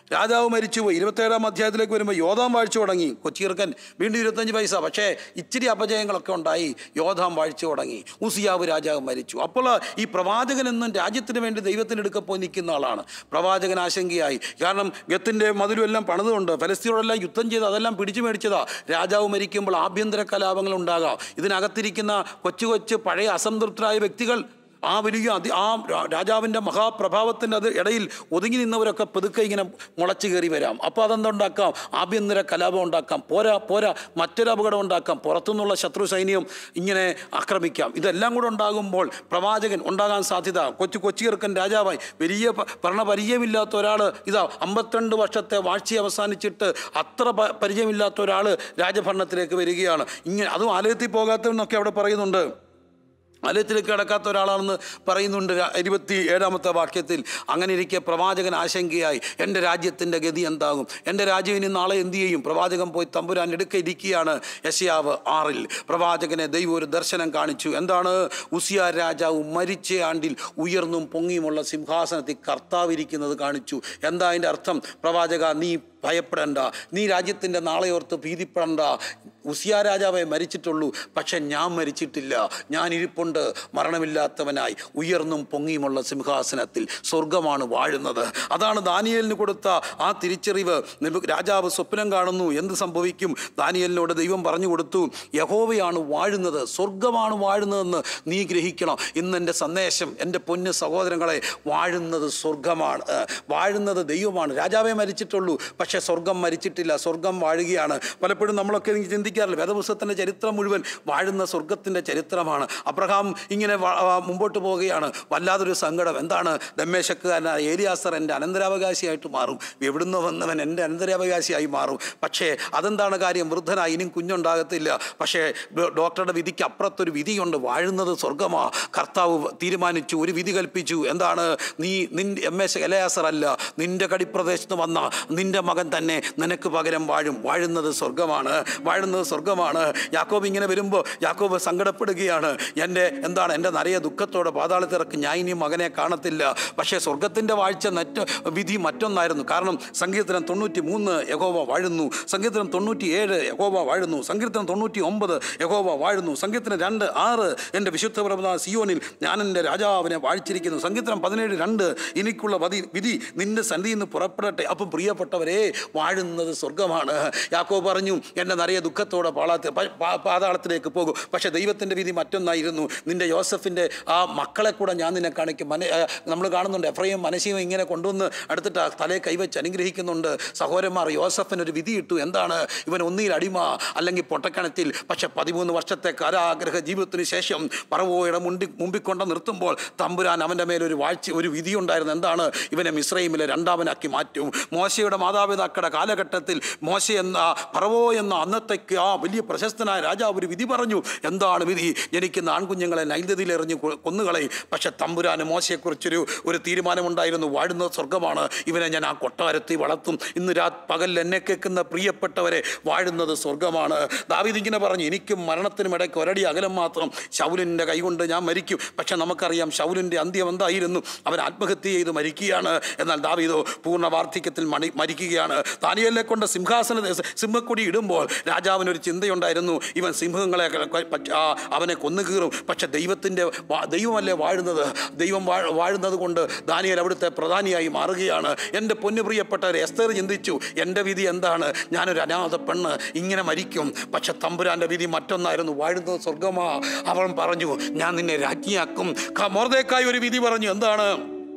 രാജാവ് മരിച്ചുപോയി ഇരുപത്തേഴാം അധ്യായത്തിലേക്ക് വരുമ്പോൾ യോധാം വാഴ്ച തുടങ്ങി കൊച്ചിയർക്കൻ വീണ്ടും ഇരുപത്തഞ്ച് പൈസ പക്ഷേ ഇച്ചിരി അപജയങ്ങളൊക്കെ ഉണ്ടായി യോധാം വാഴ്ച തുടങ്ങി ഉസിയാവ് രാജാവ് മരിച്ചു അപ്പോൾ ഈ പ്രവാചകൻ എന്നും രാജ്യത്തിന് വേണ്ടി ദൈവത്തിന് എടുക്ക പോയി നിൽക്കുന്ന ആളാണ് പ്രവാചകൻ ആശങ്കയായി കാരണം ഗത്തിൻ്റെ മതിലും എല്ലാം പണിതുകൊണ്ട് ഫലസ്തീനോടെല്ലാം യുദ്ധം ചെയ്ത് അതെല്ലാം പിടിച്ചു മേടിച്ചതാ രാജാവ് മരിക്കുമ്പോൾ ആഭ്യന്തര കലാപങ്ങൾ ഉണ്ടാകാം ഇതിനകത്തിരിക്കുന്ന കൊച്ചു കൊച്ചു പഴയ അസംതൃപ്തരായ വ്യക്തികൾ ആ വലിയ അതി ആ രാ- രാജാവിൻ്റെ മഹാപ്രഭാവത്തിൻ്റെ അത് ഇടയിൽ ഒതുങ്ങി നിന്നവരൊക്കെ പതുക്കെ ഇങ്ങനെ മുളച്ചു കയറി വരാം അപ്പോൾ അതെന്തുണ്ടാക്കാം ആഭ്യന്തര കലാപം ഉണ്ടാക്കാം പോരാ പോരാ മറ്റൊരു അപകടം ഉണ്ടാക്കാം പുറത്തുനിന്നുള്ള ശത്രു സൈന്യം ഇങ്ങനെ ആക്രമിക്കാം ഇതെല്ലാം കൂടെ ഉണ്ടാകുമ്പോൾ പ്രവാചകൻ ഉണ്ടാകാൻ സാധ്യത കൊച്ചു കൊച്ചിയർക്കൻ രാജാവായി വലിയ പ- ഭരണപരിചയമില്ലാത്ത ഒരാൾ ഇതാ അമ്പത്തിരണ്ട് വർഷത്തെ വാഴ്ച അവസാനിച്ചിട്ട് അത്ര പ- പരിചയമില്ലാത്ത ഒരാൾ രാജഭരണത്തിലേക്ക് വരികയാണ് ഇങ്ങനെ അതും ആലയത്തിൽ പോകാത്തതെന്നൊക്കെ അവിടെ പറയുന്നുണ്ട് ആലയത്തിലേക്ക് കടക്കാത്ത ഒരാളാണെന്ന് പറയുന്നുണ്ട് ര- ഇരുപത്തി ഏഴാമത്തെ വാക്യത്തിൽ അങ്ങനെ ഇരിക്കെ പ്രവാചകൻ ആശങ്കയായി എൻ്റെ രാജ്യത്തിൻ്റെ ഗതി എന്താകും എൻ്റെ രാജ്യം ഇനി നാളെ എന്ത് ചെയ്യും പ്രവാചകൻ പോയി തമ്പുരാൻ എടുക്ക ഇരിക്കുകയാണ് യശയാവ് ആറിൽ പ്രവാചകനെ ദൈവം ഒരു ദർശനം കാണിച്ചു എന്താണ് ഉസിയ രാജാവ് മരിച്ച ആണ്ടിൽ ഉയർന്നും പൊങ്ങിയുമുള്ള സിംഹാസനത്തിൽ കർത്താവ് ഇരിക്കുന്നത് കാണിച്ചു എന്താ അതിൻ്റെ അർത്ഥം പ്രവാചക നീ ഭയപ്പെടേണ്ട നീ രാജ്യത്തിൻ്റെ നാളെ ഓർത്ത് ഭീതിപ്പെടേണ്ട ഉസിയ രാജാവെ മരിച്ചിട്ടുള്ളൂ പക്ഷെ ഞാൻ മരിച്ചിട്ടില്ല ഞാൻ ഇരിപ്പുണ്ട് മരണമില്ലാത്തവനായി ഉയർന്നും പൊങ്ങിയുമുള്ള സിംഹാസനത്തിൽ സ്വർഗമാണ് വാഴുന്നത് അതാണ് ദാനിയേലിന് കൊടുത്ത ആ തിരിച്ചറിവ് നെബു- രാജാവ് സ്വപ്നം കാണുന്നു എന്ത് സംഭവിക്കും ദാനിയേലിനോട് ദൈവം പറഞ്ഞു കൊടുത്തു യഹോവയാണ് വാഴുന്നത് സ്വർഗമാണ് വാഴുന്നതെന്ന് നീ ഗ്രഹിക്കണം ഇന്ന് എൻ്റെ സന്ദേശം എൻ്റെ പൊന്ന് സഹോദരങ്ങളെ വാഴുന്നത് സ്വർഗമാണ് ഏ, വാഴുന്നത് ദൈവമാണ് രാജാവേ മരിച്ചിട്ടുള്ളൂ പക്ഷേ സ്വർഗം മരിച്ചിട്ടില്ല സ്വർഗം വാഴുകയാണ് പലപ്പോഴും നമ്മളൊക്കെ ഇങ്ങനെ ചിന്തിക്കാറില്ല വേദപുസ്തകത്തിൻ്റെ ചരിത്രം മുഴുവൻ വാഴുന്ന സ്വർഗത്തിൻ്റെ ചരിത്രമാണ് അബ്രഹാം ഇങ്ങനെ വ- ആ, മുമ്പോട്ട് പോവുകയാണ് വല്ലാതൊരു സങ്കടം എന്താണ് ദമ്മേശക്കുകാരനായ ഏരിയാസർ എൻ്റെ അനന്തരാവകാശിയായിട്ട് മാറും എവിടുന്ന് വന്നവൻ എൻ്റെ അനന്തരാവകാശിയായി മാറും പക്ഷേ അതെന്താണ് കാര്യം വൃദ്ധനായി ഇനിയും കുഞ്ഞുണ്ടാകത്തില്ല പക്ഷേ ഡോ- ഡോക്ടറുടെ വിധിക്ക് അപ്പുറത്തൊരു വിധിയുണ്ട് വാഴുന്നത് സ്വർഗമാ കർത്താവ് തീരുമാനിച്ചു ഒരു വിധി കൽപ്പിച്ചു എന്താണ് നീ നിൻ്റെ എം എസ് എലയാസർ അല്ല നിൻ്റെ കടിപ്രദേശത്ത് വന്ന നിൻ്റെ മകൻ തന്നെ നിനക്ക് പകരം വാഴും വാഴുന്നത് സ്വർഗമാണ് വാഴുന്നത് സ്വർഗമാണ് യാക്കോബ് ഇങ്ങനെ വരുമ്പോൾ യാക്കോബ് സങ്കടപ്പെടുകയാണ് എൻ്റെ എന്താണ് എൻ്റെ നിറയെ ദുഃഖത്തോടെ പാതാളത്തിറക്ക് ഞാൻ ഇനി മകനെ കാണത്തില്ല പക്ഷേ സ്വർഗത്തിൻ്റെ വാഴ്ച മറ്റ് വിധി മറ്റൊന്നായിരുന്നു കാരണം സങ്കീർത്തനം തൊണ്ണൂറ്റി മൂന്ന് യഹോവ വാഴുന്നു സങ്കീർത്തനം തൊണ്ണൂറ്റി ഏഴ് യഹോവ വാഴുന്നു സങ്കീർത്തനം തൊണ്ണൂറ്റി ഒമ്പത് യഹോവ വാഴുന്നു സങ്കീർത്തനം രണ്ട് ആറ് എൻ്റെ വിശുദ്ധ പ്രഭുത സിയോനിൽ ഞാൻ എൻ്റെ രാജാവിനെ വാഴ്ചിരിക്കുന്നു സങ്കീർത്തനം പതിനേഴ് രണ്ട് എനിക്കുള്ള വധി വിധി നിന്റെ സന്ധിയിൽ നിന്ന് പുറപ്പെടട്ടെ അപ്പം പ്രിയപ്പെട്ടവരെ വാഴുന്നത് സ്വർഗമാണ് യാക്കോ പറഞ്ഞു എൻ്റെ നിറയെ ദുഃഖത്തോടെ പാളാത്തി പ- പാ- പാതാളത്തിലേക്ക് പോകും പക്ഷേ ദൈവത്തിൻ്റെ വിധി മറ്റൊന്നായിരുന്നു നിൻ്റെ യോസഫിൻ്റെ ആ മക്കളെ കൂടെ ഞാൻ നിന്നെ കാണിക്കും മന നമ്മൾ കാണുന്നുണ്ട് എഫ്രയും മനശിയും ഇങ്ങനെ കൊണ്ടുവന്ന് അടുത്തിട്ട് ആ തലയെ കൈവച്ച് അനുഗ്രഹിക്കുന്നുണ്ട് സഹോദരന്മാർ യോസഫിന് ഒരു വിധി ഇട്ടു എന്താണ് ഇവൻ ഒന്നിയിൽ അടിമ അല്ലെങ്കിൽ പൊട്ടക്കണത്തിൽ പക്ഷെ പതിമൂന്ന് വർഷത്തെ കാരാഗ്രഹ ജീവിതത്തിന് ശേഷം പറവോയുടെ മുണ്ടി മുമ്പിൽ കൊണ്ട് നിർത്തുമ്പോൾ തമ്പുരാൻ അവൻ്റെ മേലൊരു വാഴ്ച ഒരു വിധി ഉണ്ടായിരുന്നു എന്താണ് ഇവനെ മിശ്രൈമിലെ രണ്ടാമനാക്കി മാറ്റും മോശയുടെ മാതാപിതാക്കളുടെ കാലഘട്ടത്തിൽ മോശ എന്ന പറവോ എന്ന അന്നത്തേക്ക് ആ വലിയ പ്രശസ്തനായ രാജാവ് ഒരു വിധി പറഞ്ഞു എന്താണ് വിധി ജനിക്കുന്ന ആൺകുഞ്ഞുങ്ങളെ നൈന്ദതിയിൽ എറിഞ്ഞ് കൊ- കൊന്നുകളയും പക്ഷെ തമ്പുരാന് മോശയെക്കുറിച്ചൊരു ഒരു തീരുമാനമുണ്ടായിരുന്നു വാഴുന്ന സ്വർഗമാണ് ഇവനെ ഞാൻ ആ കൊട്ടാരത്തിൽ വളർത്തും ഇന്ന് രാ പകൽ എന്നെ കേൾക്കുന്ന പ്രിയപ്പെട്ടവരെ വാഴുന്നത് സ്വർഗമാണ് ദാവീദ് ഇങ്ങനെ പറഞ്ഞു എനിക്കും മരണത്തിനും ഇടയ്ക്ക് ഒരടി അകലം മാത്രം ശൗലിൻ്റെ കൈകൊണ്ട് ഞാൻ മരിക്കും പക്ഷെ നമുക്കറിയാം ശൗലിൻ്റെ അന്ത്യം എന്തായിരുന്നു അവൻ ആത്മഹത്യ ചെയ്ത് മരിക്കുകയാണ് എന്നാൽ ദാവീദോ പൂർണ്ണ വാർദ്ധക്യത്തിൽ മണി മരിക്കുകയാണ് താനിയലിനെ കൊണ്ട് സിംഹാസന സിംഹക്കൊടി ഇടുമ്പോൾ രാജാവിനൊരു ചിന്തയുണ്ടായിരുന്നു ഇവൻ സിംഹങ്ങളെ ക- പറ്റ- ആ, അവനെ കൊന്നുകീറും പക്ഷെ ദൈവത്തിൻ്റെ വാ- ദൈവമല്ലേ വാഴുന്നത് ദൈവം വാഴ- വാഴുന്നത് കൊണ്ട് ദാനിയൽ അവിടുത്തെ പ്രധാനിയായി മാറുകയാണ് എൻ്റെ പൊന്നു പ്രിയപ്പെട്ടവർ എസ്തർ ചിന്തിച്ചു എൻ്റെ വിധി എന്താണ് ഞാനൊരു അനാഥ പെണ്ണ് ഇങ്ങനെ മരിക്കും പക്ഷെ തമ്പുരാൻ്റെ വിധി മറ്റൊന്നായിരുന്നു വാഴുന്നത് സ്വർഗമാ അവൻ പറഞ്ഞു ഞാൻ നിന്നെ രാജ്ഞിയാക്കും ക- മോർദേക്കായി ഒരു വിധി പറഞ്ഞു എന്താണ്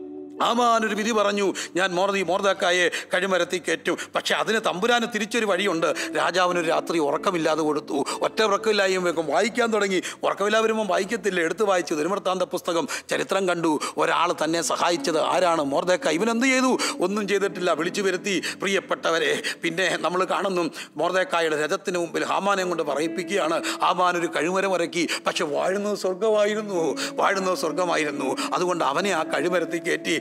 ആമാൻ ഒരു വിധി പറഞ്ഞു ഞാൻ മോർദി മോർദക്കായെ കഴിമരത്തി കയറ്റും പക്ഷെ അതിന് തമ്പുരാന് തിരിച്ചൊരു വഴിയുണ്ട് രാജാവിനൊരു രാത്രി ഉറക്കമില്ലാതെ കൊടുത്തു ഒറ്റ ഉറക്കമില്ലായും വെക്കും വായിക്കാൻ തുടങ്ങി ഉറക്കമില്ലാതെ വരുമ്പോൾ വായിക്കത്തില്ല എടുത്ത് വായിച്ചു ധനുമർത്താന്ത പുസ്തകം ചരിത്രം കണ്ടു ഒരാൾ തന്നെ സഹായിച്ചത് ആരാണ് മോർദേക്ക ഇവൻ എന്ത് ചെയ്തു ഒന്നും ചെയ്തിട്ടില്ല വിളിച്ചു വരുത്തി പ്രിയപ്പെട്ടവരെ പിന്നെ നമ്മൾ കാണുന്നു മോർദേക്കായുടെ രഥത്തിന് മുമ്പിൽ ഹാമാനെ കൊണ്ട് പറയിപ്പിക്കുകയാണ് ഹാമാൻ ഒരു കഴിമരം ഇറക്കി പക്ഷെ വാഴുന്നത് സ്വർഗമായിരുന്നു വാഴുന്നത് സ്വർഗമായിരുന്നു അതുകൊണ്ട് അവനെ ആ കഴിമരത്തിൽ കയറ്റി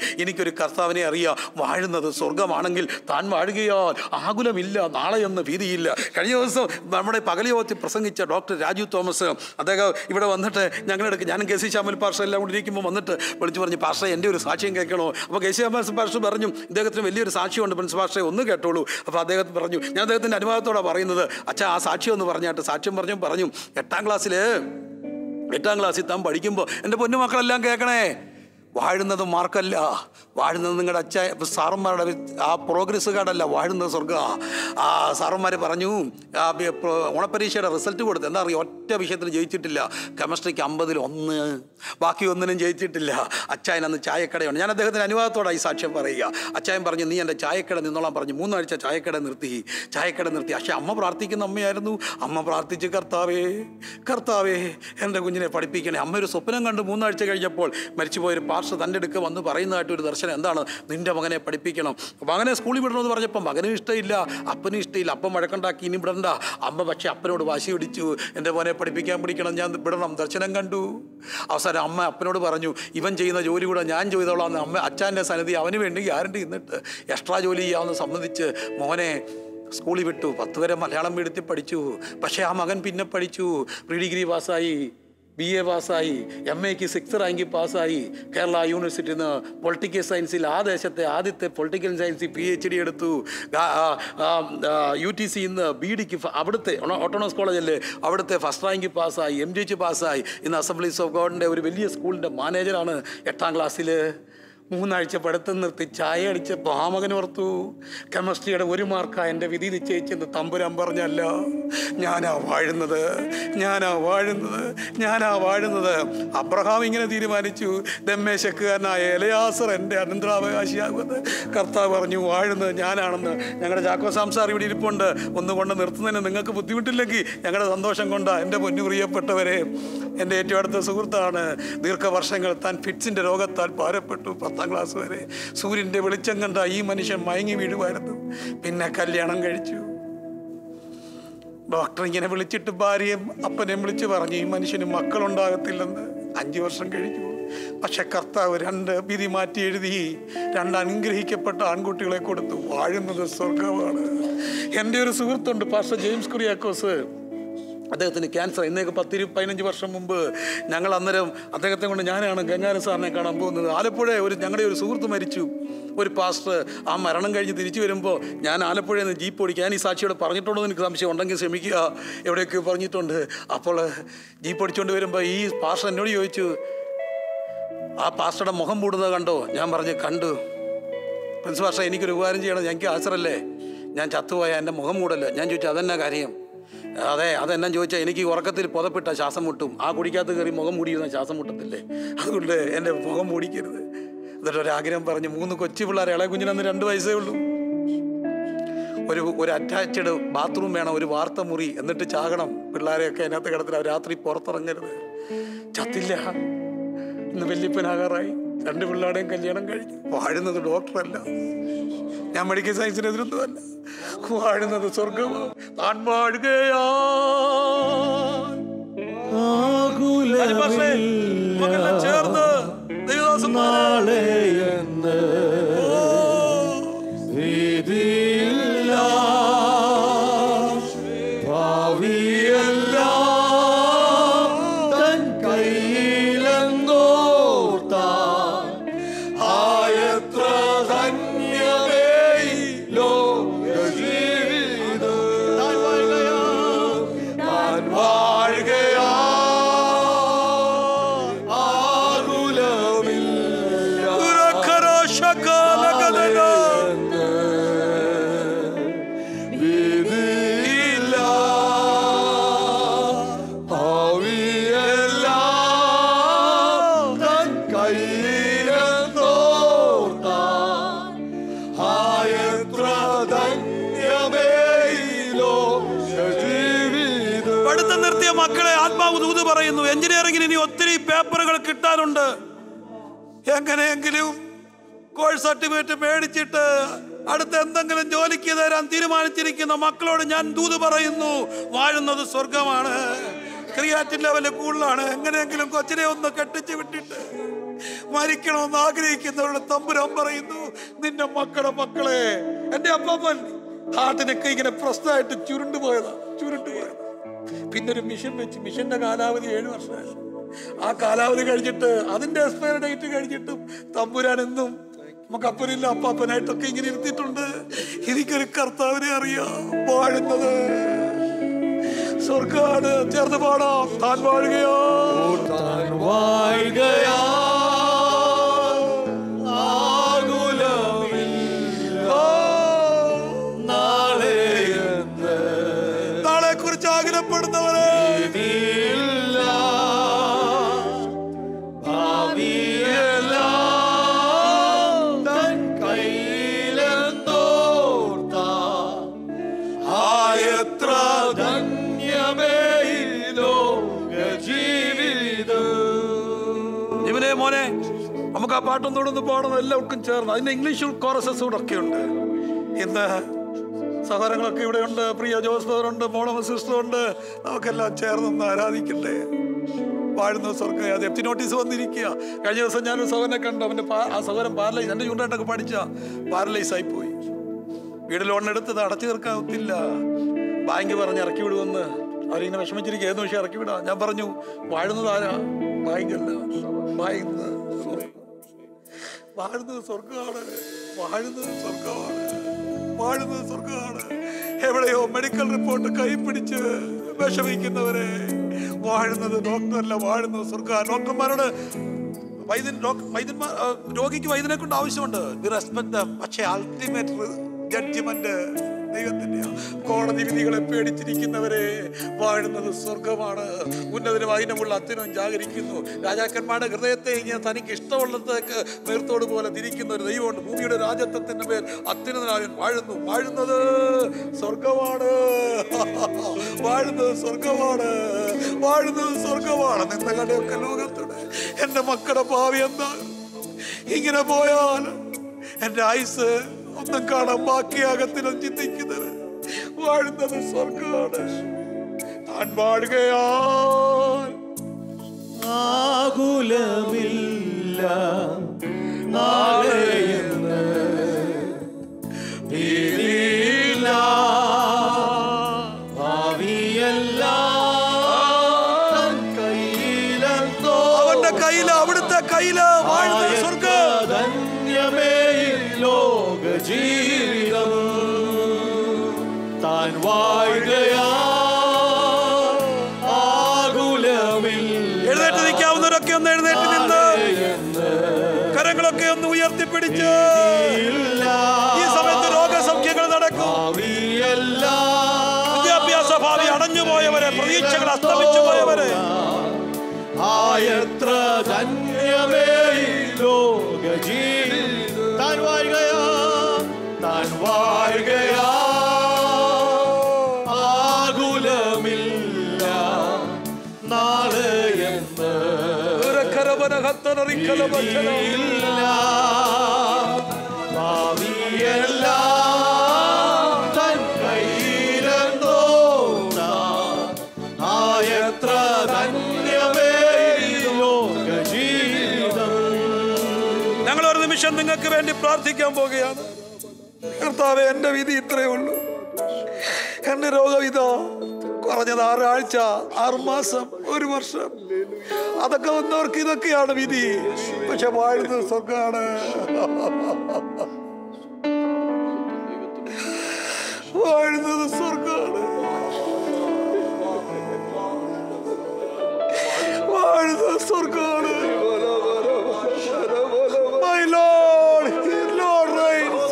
എനിക്കൊരു കർത്താവിനെ അറിയാം വാഴുന്നത് സ്വർഗമാണെങ്കിൽ താൻ വാഴുകയാൽ ആകുലമില്ല നാളെയൊന്ന് ഭീതിയില്ല കഴിഞ്ഞ ദിവസം നമ്മുടെ പകലിയോത്തി പ്രസംഗിച്ച ഡോക്ടർ രാജു തോമസ് അദ്ദേഹം ഇവിടെ വന്നിട്ട് ഞങ്ങളുടെ ഞാനും കെ സി ശ്യാമൽ പാർഷ എല്ലാം കൂടി ഇരിക്കുമ്പോൾ വന്നിട്ട് വിളിച്ചു പറഞ്ഞു പാർഷ എൻ്റെ ഒരു സാക്ഷ്യം കേൾക്കണോ അപ്പോൾ കെ സി ശ്യാമൽ പാർഷ പറഞ്ഞു ഇദ്ദേഹത്തിന് വലിയൊരു സാക്ഷ്യമുണ്ട് പ്രിൻസ് പാർഷയെ ഒന്ന് കേട്ടോളൂ അപ്പോൾ അദ്ദേഹം പറഞ്ഞു ഞാൻ അദ്ദേഹത്തിൻ്റെ അനുഭവത്തോടെ പറയുന്നത് അച്ഛാ ആ സാക്ഷ്യം എന്ന് പറഞ്ഞാട്ട് സാക്ഷ്യം പറഞ്ഞു പറഞ്ഞു എട്ടാം ക്ലാസ്സിൽ എട്ടാം ക്ലാസ്സിൽ താൻ പഠിക്കുമ്പോൾ എൻ്റെ പൊന്നുമക്കളെല്ലാം കേൾക്കണേ വാഴുന്നത് മാർക്കല്ല വാഴുന്നത് നിങ്ങളുടെ അച്ഛ സാറന്മാരുടെ വി- ആ പ്രോഗ്രസ് കാർഡല്ല വാഴുന്നത് സ്വർഗ ആ സാറന്മാർ പറഞ്ഞു ആ ബി- പ്രോ- ഓണപ്പരീക്ഷയുടെ റിസൾട്ട് കൊടുത്തു എന്താ അറിയാം ഒറ്റ വിഷയത്തിൽ ജയിച്ചിട്ടില്ല കെമിസ്ട്രിക്ക് അമ്പതിൽ ഒന്ന് ബാക്കി ഒന്നിനും ജയിച്ചിട്ടില്ല അച്ചായൻ അന്ന് ചായക്കടയുണ്ട് ഞാൻ അദ്ദേഹത്തിന് അനുവാദത്തോടെ ഈ സാക്ഷ്യം പറയുക അച്ചായൻ പറഞ്ഞു നീ എൻ്റെ ചായക്കട നിന്നോളാൻ പറഞ്ഞു മൂന്നാഴ്ച ചായക്കട നിർത്തി ചായക്കട നിർത്തി പക്ഷെ അമ്മ പ്രാർത്ഥിക്കുന്ന അമ്മയായിരുന്നു അമ്മ പ്രാർത്ഥിച്ച് കർത്താവേ കർത്താവേ എൻ്റെ കുഞ്ഞിനെ പഠിപ്പിക്കണേ അമ്മ ഒരു സ്വപ്നം കണ്ട് മൂന്നാഴ്ച കഴിഞ്ഞപ്പോൾ മരിച്ചുപോയൊരു പാർശ്വ തൻ്റെ അടുക്ക വന്ന് പറയുന്നതായിട്ട് ഒരു ദർശനം എന്താണ് നിൻ്റെ മകനെ പഠിപ്പിക്കണം മകനെ സ്കൂളിൽ വിടണമെന്ന് പറഞ്ഞപ്പോൾ മകനും ഇഷ്ടമില്ല അപ്പനും ഇഷ്ടമില്ല അപ്പം വഴക്കുണ്ടാക്കി ഇനി വിടണ്ട അമ്മ പക്ഷേ അപ്പനോട് വാശി പിടിച്ചു എൻ്റെ മോനെ പഠിപ്പിക്കാൻ പിടിക്കണം ഞാൻ വിടണം ദർശനം കണ്ടു അവസാനം അമ്മ അപ്പനോട് പറഞ്ഞു ഇവൻ ചെയ്യുന്ന ജോലി കൂടെ ഞാൻ ചെയ്തോളാം എന്ന് അമ്മ അച്ഛൻ്റെ സന്നിധി അവന് വേണ്ടി ഗ്യാരണ്ടി നിന്നിട്ട് എക്സ്ട്രാ ജോലി ചെയ്യാമെന്ന് സംബന്ധിച്ച് മോനെ സ്കൂളിൽ വിട്ടു പത്ത് വരെ മലയാളം മീഡിയത്തിൽ പഠിച്ചു പക്ഷേ ആ മകൻ പിന്നെ പഠിച്ചു പ്രീ ഡിഗ്രി പാസ്സായി ബി എ പാസ്സായി എം എക്ക് സിക്സ് റാങ്കിൽ പാസ്സായി കേരള യൂണിവേഴ്സിറ്റിയിൽ നിന്ന് പൊളിറ്റിക്കൽ സയൻസിൽ ആ ദേശത്തെ ആദ്യത്തെ പൊളിറ്റിക്കൽ സയൻസിൽ പി എച്ച് ഡി എടുത്തു യു ടി സി ഇന്ന് ബി ഡിക്ക് അവിടുത്തെ ഓട്ടോണോസ് കോളേജല്ലേ അവിടുത്തെ ഫസ്റ്റ് റാങ്ക് പാസ്സായി എം ജി എച്ച് പാസ്സായി ഇന്ന് അസംബ്ലീസ് ഓഫ് ഗോഡിൻ്റെ ഒരു വലിയ സ്കൂളിൻ്റെ മാനേജറാണ് എട്ടാം ക്ലാസ്സിൽ മൂന്നാഴ്ച പഠിത്തം നിർത്തി ചായ അടിച്ചപ്പോൾ ആ മകൻ ഓർത്തു കെമിസ്ട്രിയുടെ ഒരു മാർക്കാ എൻ്റെ വിധി നിശ്ചയിച്ചെന്ന് തമ്പുരാൻ പറഞ്ഞല്ല ഞാനാ വാഴുന്നത് ഞാനാ വാഴുന്നത് ഞാനാ വാഴുന്നത് അബ്രഹാം ഇങ്ങനെ തീരുമാനിച്ചു ദമ്മേശക്കുകാരനായ എലയാസർ എൻ്റെ അനന്തരാവകാശിയാകുമെന്ന് കർത്താവ് പറഞ്ഞു വാഴുന്നത് ഞാനാണെന്ന് ഞങ്ങളുടെ ചാക്കോ സാംസാർ ഇവിടെ ഇരിപ്പുണ്ട് ഒന്ന് കൊണ്ട് നിർത്തുന്നതിന് നിങ്ങൾക്ക് ബുദ്ധിമുട്ടില്ലെങ്കിൽ ഞങ്ങളുടെ സന്തോഷം കൊണ്ടാ എൻ്റെ പൊന്നു പ്രിയപ്പെട്ടവരെ എൻ്റെ ഏറ്റവും അടുത്ത സുഹൃത്താണ് ദീർഘവർഷങ്ങൾ താൻ ഫിറ്റ്സിൻ്റെ രോഗത്താൽ ഭാരപ്പെട്ടു പത്താം ക്ലാസ് വരെ സൂര്യൻ്റെ വെളിച്ചം കണ്ട ഈ മനുഷ്യൻ മയങ്ങി വീഴുമായിരുന്നു പിന്നെ കല്യാണം കഴിച്ചു ഡോക്ടർ ഇങ്ങനെ വിളിച്ചിട്ട് ഭാര്യയും അപ്പനെയും വിളിച്ച് പറഞ്ഞു ഈ മനുഷ്യന് മക്കളുണ്ടാകത്തില്ലെന്ന് അഞ്ചു വർഷം കഴിഞ്ഞു പക്ഷെ കർത്താവ് രണ്ട് വിധി മാറ്റി എഴുതി രണ്ട് അനുഗ്രഹിക്കപ്പെട്ട ആൺകുട്ടികളെ കൊടുത്തു വാഴുന്നത് സ്വർഗമാണ് എൻ്റെ ഒരു സുഹൃത്തുണ്ട് പാസ്റ്റർ ജെയിംസ് കുറിയാക്കോസ് അദ്ദേഹത്തിന് ക്യാൻസർ ഇന്നേക്ക് പത്തിരു പതിനഞ്ച് വർഷം മുമ്പ് ഞങ്ങൾ അന്നേരം അദ്ദേഹത്തെ കൊണ്ട് ഞാനാണ് ഗംഗാര സാറിനെ കാണാൻ പോകുന്നത് ആലപ്പുഴ ഒരു ഞങ്ങളുടെ ഒരു സുഹൃത്ത് മരിച്ചു ഒരു പാസ്റ്റർ ആ മരണം കഴിഞ്ഞ് തിരിച്ചു വരുമ്പോൾ ഞാൻ ആലപ്പുഴയിൽ നിന്ന് ജീപ്പ് ഓടിക്കുക ഞാൻ ഈ സാക്ഷിയോട് പറഞ്ഞിട്ടുണ്ടോ എന്ന് എനിക്ക് സംശയം ഉണ്ടെങ്കിൽ ക്ഷമിക്കുക എവിടെയൊക്കെ പറഞ്ഞിട്ടുണ്ട് അപ്പോൾ ജീപ്പ് ഓടിച്ചുകൊണ്ട് വരുമ്പോൾ ഈ പാസ്റ്റർ എന്നോട് ചോദിച്ചു ആ പാസ്റ്ററുടെ മുഖം മൂടുന്നത് കണ്ടോ ഞാൻ പറഞ്ഞു കണ്ടു പ്രിൻസ് പാസ്റ്റർ എനിക്കൊരു ഉപകാരം ചെയ്യണം ഞങ്ങൾക്ക് ആസറല്ലേ ഞാൻ ചത്തുപോയ എൻ്റെ മുഖം മൂടല്ല ഞാൻ ചോദിച്ചു അതെന്നാ കാര്യം അതെ അതെന്നാ ചോദിച്ചാൽ എനിക്ക് ഉറക്കത്തിൽ പുതപ്പിട്ട ശ്വാസം മുട്ടും ആ കുടിക്കകത്ത് കയറി മുഖം മൂടിയിരുന്ന ശ്വാസം മുട്ടത്തില്ലേ അതുകൊണ്ട് എൻ്റെ മുഖം മൂടിക്കരുത് എന്നിട്ട് ഒരാഗ്രഹം പറഞ്ഞു മൂന്ന് കൊച്ചു പിള്ളേരെ ഇളയ കുഞ്ഞിനന്ന് രണ്ട് വയസ്സേ ഉള്ളൂ ഒരു ഒരു അറ്റാച്ച്ഡ് ബാത്റൂം വേണം ഒരു വാർത്ത മുറി എന്നിട്ട് ചാകണം പിള്ളേരെയൊക്കെ അതിനകത്ത് കിടത്തില്ല രാത്രി പുറത്തിറങ്ങരുത് ചത്തില്ല ഇന്ന് വല്യപ്പനാകാറായി രണ്ട് പിള്ളേരുടെയും കല്യാണം കഴിഞ്ഞു വാഴുന്നത് ഡോക്ടറല്ല ഞാൻ മെഡിക്കൽ സയൻസിനെതിരൊന്നുമല്ല വാഴുന്നത് സ്വർഗമാണ് താൻ വാഴുകയാ ചേർന്ന് ദൈവദാസന്മാരെ നാളെയെന്ന് ഭീതിയില്ല ഭാവിയെല്ലാം തൻ കയ്യിലെന്നോർത്താൻ ആയത്ര ധന്യമേ ഈ ലോകജീവിതം. താൻ വാഴുകയാ ആകുലമില്ല വിധിയില്ല ഭാവിയെല്ലാം തൻ കയ്യിലെന്നോർത്താൻ ആയത്ര ധന്യമേ ഈ ലോകജീവിതം. പഠിത്തം നിർത്തിയ മക്കളെ ആത്മാവ് ദൂത് പറയുന്നു എഞ്ചിനീയറിംഗിന് ഇനി ഒത്തിരി പേപ്പറുകൾ കിട്ടാനുണ്ട് എങ്ങനെയെങ്കിലും കോഴ്സ് സർട്ടിഫിക്കറ്റ് മേടിച്ചിട്ട് അടുത്ത എന്തെങ്കിലും ജോലിക്ക് തരാൻ തീരുമാനിച്ചിരിക്കുന്ന മക്കളോട് ഞാൻ ദൂത് പറയുന്നു വാഴുന്നത് സ്വർഗമാണ് ക്രിയാറ്റിൻ ലെവല് കൂടുതലാണ് എങ്ങനെയെങ്കിലും കൊച്ചിനെ ഒന്ന് കെട്ടിച്ച് വിട്ടിട്ട് മരിക്കണമെന്ന് ആഗ്രഹിക്കുന്നവരുടെ തമ്പുരാൻ പറയുന്നു നിന്റെ മക്കളുടെ മക്കളെ എന്റെ അപ്പാപ്പൻ ഹാർട്ടിനൊക്കെ ഇങ്ങനെ പ്രശ്നമായിട്ട് ചുരുണ്ടുപോയതാ ചുരുണ്ടുപോയതാ പിന്നെ ഒരു മിഷൻ വെച്ച് മിഷന്റെ കാലാവധി ഏഴ് വർഷമായി ആ കാലാവധി കഴിഞ്ഞിട്ട് അതിന്റെ എക്സ്പയർ ഡേറ്റ് കഴിഞ്ഞിട്ടും തമ്പുരാൻ എന്നും നമുക്ക് അപ്പനില്ല അപ്പാപ്പനായിട്ടൊക്കെ ഇങ്ങനെ ഇരുത്തിയിട്ടുണ്ട് എനിക്കൊരു കർത്താവിനെ അറിയാം വാഴുന്നത് സ്വർഗാണ് ചേർന്ന് പാടാം താൻ വാഴുകയോ താൻ വാഴുകയാ ആകുലമില്ല നാളെ എന്ന് നാളെ കുറിച്ച് ആഗ്രഹപ്പെടുന്നവരെ ഇനിയില്ല. ഭാവിയെല്ലാം തൻ കയ്യിലെന്തോർത്താൽ ആയത്ര ധന്യമേ ഈ ലോക ജീവിതം ഇവനെ മോനെ നമുക്ക് ആ പാട്ടൊന്നുകൂടെ ഒന്ന് പാടണം എല്ലാവർക്കും ചേർന്ന് അതിന്റെ ഇംഗ്ലീഷ് കോറസസ് കൂടെ ഒക്കെ ഉണ്ട് ഇന്ന് സഹോദരങ്ങളൊക്കെ ഇവിടെ ഉണ്ട് പ്രിയ ജോസ് ബ്രദറുണ്ട് മോളമ സിസ്റ്റർ ഉണ്ട് നമുക്കെല്ലാം ചേർന്നൊന്ന് ആരാധിക്കട്ടെ വാഴുന്ന സ്വർഗം അത് എഫ്റ്റി നോട്ടീസ് വന്നിരിക്കുക കഴിഞ്ഞ ദിവസം ഞാനൊരു സഹോദരനെ കണ്ടു അവന്റെ പാ- ആ സഹോദരൻ പാരലൈസ് എൻ്റെ ചൂണ്ടായിട്ടൊക്കെ പഠിച്ച പാരലൈസ് ആയി പോയി വീട് ലോൺ എടുത്തത് അടച്ചു തീർക്കാൻ ഒത്തില്ല ബാങ്ക് പറഞ്ഞ് ഇറക്കി വിടുമെന്ന് അവരിങ്ങനെ വിഷമിച്ചിരിക്കുക ഏത് പക്ഷേ ഇറക്കി വിടാം ഞാൻ പറഞ്ഞു വാഴുന്നത് ആരാ ബാങ്കല്ല വാഴുന്നത് സ്വർഗ്ഗം. വാഴുന്നത് സ്വർഗമാണ് വാഴുന്നത് സ്വർഗമാണ് വാഴുന്നത് സ്വർഗമാണ് എവിടെയോ മെഡിക്കൽ റിപ്പോർട്ട് കൈ പിടിച്ച് വിഷമിക്കുന്നവരെ വാഴുന്നത് ഡോക്ടറല്ല വാഴുന്നത് സ്വർഗ ഡോക്ടർമാരോട് വൈദ്യൻ ഡോക്ടർ വൈദ്യന്മാർ ആ, രോഗിക്ക് വൈദ്യനെ കൊണ്ട് ആവശ്യമുണ്ട് വി റെസ്പെക്ട് പക്ഷേ അൾട്ടിമേറ്റ് ജഡ്ജിമെന്റ് ദൈവത്തിന്റെ കോടതി വിധികളെ പേടിച്ചിരിക്കുന്നവരെ വാഴുന്നത് സ്വർഗമാണ് ഉന്നതനും അതിനുമുള്ള അത്യനും ജാഗരിക്കുന്നു രാജാക്കന്മാരുടെ ഹൃദയത്തെ ഇങ്ങനെ തനിക്ക് ഇഷ്ടമുള്ളതൊക്കെ നേർത്തോട് പോലെ തിരിക്കുന്ന ഒരു ദൈവമുണ്ട് ഭൂമിയുടെ രാജത്വത്തിന്റെ മേൽ അത്യുന്നതനായൻ വാഴുന്നു വാഴുന്നത് സ്വർഗമാണ് വാഴുന്നത് സ്വർഗമാണ് വാഴുന്നത് സ്വർഗമാണ് നിന്നകളുടെയൊക്കെ ലോകത്തോടെ എൻ്റെ മക്കളുടെ ഭാവി എന്താ ഇങ്ങനെ പോയാൽ എൻ്റെ ആയുസ് ഒന്നും കാണാൻ ബാക്കിയാകത്തിലും ചിന്തിക്കുന്നത് വാഴുന്നത് സ്വർഗമാണ് താൻ വാഴുകയാൽ ആകുലമില്ല നാളെയെന്ന് ഭീതിയില്ല ഭാവിയെല്ലാം തൻ കയ്യിലെന്തോ അവന്റെ കയ്യില് അവിടുത്തെ കയ്യില് വാഴുന്നത് സ്വർഗം ധന്യമേ ഈ ലോക ജീവിതം താൻ വാഴുകയാ ആകുലമില്ല എഴുന്നേറ്റ് നിൽക്കാവുന്നവരൊക്കെ ഒന്ന് എഴുന്നേറ്റ് നിന്ന് എന്ന് കരങ്ങളൊക്കെ ഒന്ന് ഉയർത്തിപ്പിടിച്ച് ഇല്ല ഈ സമയത്ത് രോഗസൗഖ്യങ്ങൾ നടക്കും ഭാവിയെല്ലാം വിദ്യാഭ്യാസ ഭാവി അടഞ്ഞുപോയവരെ പ്രതീക്ഷകൾ അസ്തമിച്ചു പോയവരെ ആയത്ര ധന്യമേ ഈ ലോക ജീവിതം താൻ വാഴുകയാ താൻ വാഴുകയാ ആകുലമില്ല നാളെ എന്ന് ഇല്ല ഭാവിയെല്ലാം തൻ കയ്യിലെന്തോ ആയത്ര ധന്യമേ ഈ ലോക ജീവിതം ഞങ്ങൾ ഒരു നിമിഷം നിങ്ങൾക്ക് വേണ്ടി പ്രാർത്ഥിക്കാൻ പോവുകയാണ് കർത്താവെ എൻ്റെ വിധി ഇത്രയേ ഉള്ളൂ എൻ്റെ രോഗം ഇതാ കുറഞ്ഞത് ആറാഴ്ച ആറുമാസം ഒരു വർഷം അതൊക്കെ വന്നവർക്ക് ഇതൊക്കെയാണ് വിധി പക്ഷെ വാഴുന്നത് സ്വർഗമാണ് വാഴുന്നത് സ്വർഗമാണ് വാഴുന്നത് സ്വർഗമാണ് My Lord, Lord reigns.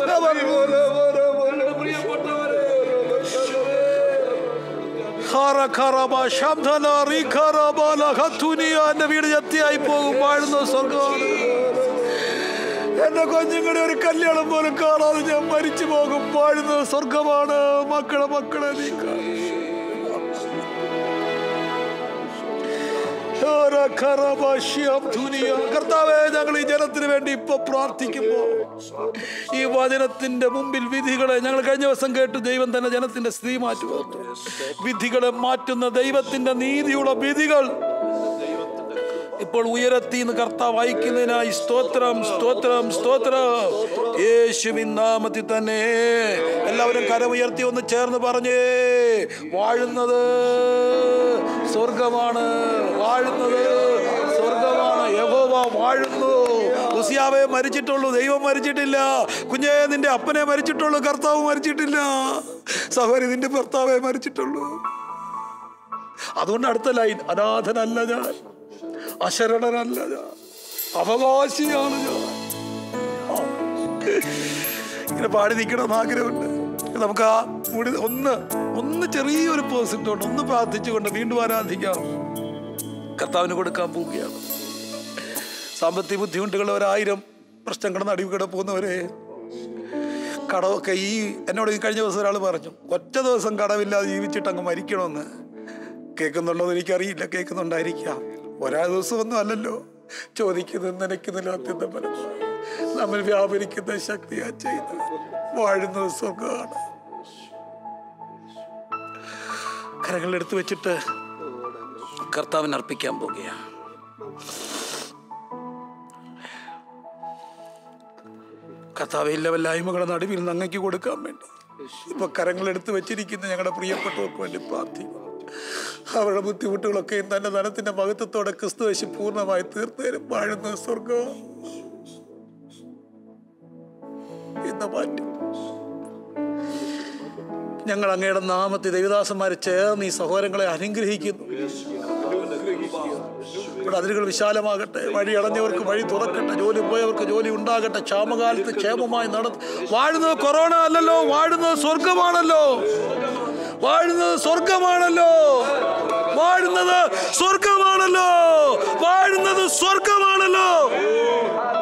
ഖറ ഖറബ ശബ്ദന റിഖറബ ലഖത്തുനിയ എന്റെ വീട് ജപ്തിയായി പോകും വാഴുന്ന സ്വർഗമാണ് എന്റെ കുഞ്ഞുങ്ങളുടെ ഒരു കല്യാണം പോലും കാണാതെ ഞാൻ മരിച്ചു പോകും വാഴുന്നത് സ്വർഗമാണ് മക്കളെ മക്കളെ നീ കാണും. കർത്താവെ ഞങ്ങൾ ഈ ജനത്തിന് വേണ്ടി ഇപ്പൊ പ്രാർത്ഥിക്കുമ്പോ ഈ വചനത്തിന്റെ മുമ്പിൽ വിധികളെ ഞങ്ങൾ കഴിഞ്ഞ ദിവസം കേട്ടു ദൈവം തന്നെ ജനത്തിന്റെ സ്ഥിതി മാറ്റുക വിധികളെ മാറ്റുന്ന ദൈവത്തിന്റെ നീതിയുള്ള വിധികൾ ഇപ്പോൾ ഉയരത്തി എന്ന് കർത്താവ് വായിക്കുന്നതിനായി സ്തോത്രം സ്തോത്രം സ്തോത്രം യേശുവിൻ നാമത്തിൽ തന്നെ എല്ലാവരും കരമുയർത്തി ഒന്ന് ചേർന്ന് പറഞ്ഞേ വാഴുന്നത് സ്വർഗമാണ് വാഴുന്നത് സ്വർഗമാണ് യഹോവ വാഴുന്നു ഉസിയാവെ മരിച്ചിട്ടുള്ളൂ ദൈവം മരിച്ചിട്ടില്ല കുഞ്ഞേ നിന്റെ അപ്പനെ മരിച്ചിട്ടുള്ളൂ കർത്താവ് മരിച്ചിട്ടില്ല സഹോദരി നിന്റെ ഭർത്താവെ മരിച്ചിട്ടുള്ളൂ അതുകൊണ്ട് അടുത്ത ലൈൻ അനാഥനല്ല ഞാൻ അശരണനല്ല ഞാൻ അവകാശിയാണ് ഞാൻ ആ. ഇങ്ങനെ പാടി നിൽക്കണം ആഗ്രഹമുണ്ട് നമുക്ക് ആ മുടി ഒന്ന് ഒന്ന് ചെറിയൊരു പേഴ്സൻ്റ് ഉണ്ട് ഒന്ന് പ്രാർത്ഥിച്ചുകൊണ്ട് വീണ്ടും ആരാധിക്കാം കർത്താവിന് കൊടുക്കാൻ പോവുകയാണ് സാമ്പത്തിക ബുദ്ധിമുട്ടുകൾ ഒരായിരം പ്രശ്നങ്ങളുടെ നടുവ് കൂടെ പോകുന്നവരെ കടമൊക്കെ ഈ എന്നോട് ഈ കഴിഞ്ഞ ദിവസം ഒരാൾ പറഞ്ഞു ഒറ്റ ദിവസം കടവില്ലാതെ ജീവിച്ചിട്ട് അങ്ങ് മരിക്കണമെന്ന് കേൾക്കുന്നുണ്ടോന്ന് എനിക്കറിയില്ല കേൾക്കുന്നുണ്ടായിരിക്കാം ഒരാ ദിവസമൊന്നും അല്ലല്ലോ ചോദിക്കുന്നത് നനയ്ക്കുന്നില്ല അത്യന്തം ഫലമാണ് നമ്മൾ വ്യാപരിക്കുന്ന ശക്തിയാ ചെയ്യുന്നത് വാഴുന്നത് സ്വർഗമാണ് കരങ്ങളെടുത്ത് വെച്ചിട്ട് കർത്താവിന് അർപ്പിക്കാൻ പോകുകയാണ് കർത്താവ് എല്ലാ വല്ലായ്മകളുടെ നടുവിൽ നിന്ന് അങ്ങയ്ക്ക് കൊടുക്കാൻ വേണ്ടി ഇപ്പൊ കരങ്ങളെടുത്ത് വെച്ചിരിക്കുന്ന ഞങ്ങളുടെ പ്രിയപ്പെട്ടവർക്ക് വേണ്ടി പ്രാർത്ഥിക്കും അവരുടെ ബുദ്ധിമുട്ടുകളൊക്കെ തന്റെ ധനത്തിന്റെ മഹത്വത്തോടെ ക്രിസ്തു വെച്ച് പൂർണ്ണമായി തീർത്തേരും വാഴുന്ന സ്വർഗം ഇന്ന് മാറ്റി ഞങ്ങൾ അങ്ങയുടെ നാമത്തെ ദൈവദാസന്മാരെ ചേർന്ന് ഈ സഹോദരങ്ങളെ അനുഗ്രഹിക്കുന്നു ഇവിടെ അതിരുകൾ വിശാലമാകട്ടെ വഴി അടഞ്ഞവർക്ക് വഴി തുറക്കട്ടെ ജോലി പോയവർക്ക് ജോലി ഉണ്ടാകട്ടെ ക്ഷാമകാലത്ത് ക്ഷേമമായി നട വാഴുന്നത് കൊറോണ അല്ലല്ലോ വാഴുന്നത് സ്വർഗമാണല്ലോ വാഴുന്നത് സ്വർഗമാണല്ലോ വാഴുന്നത് സ്വർഗമാണല്ലോ വാഴുന്നത് സ്വർഗമാണല്ലോ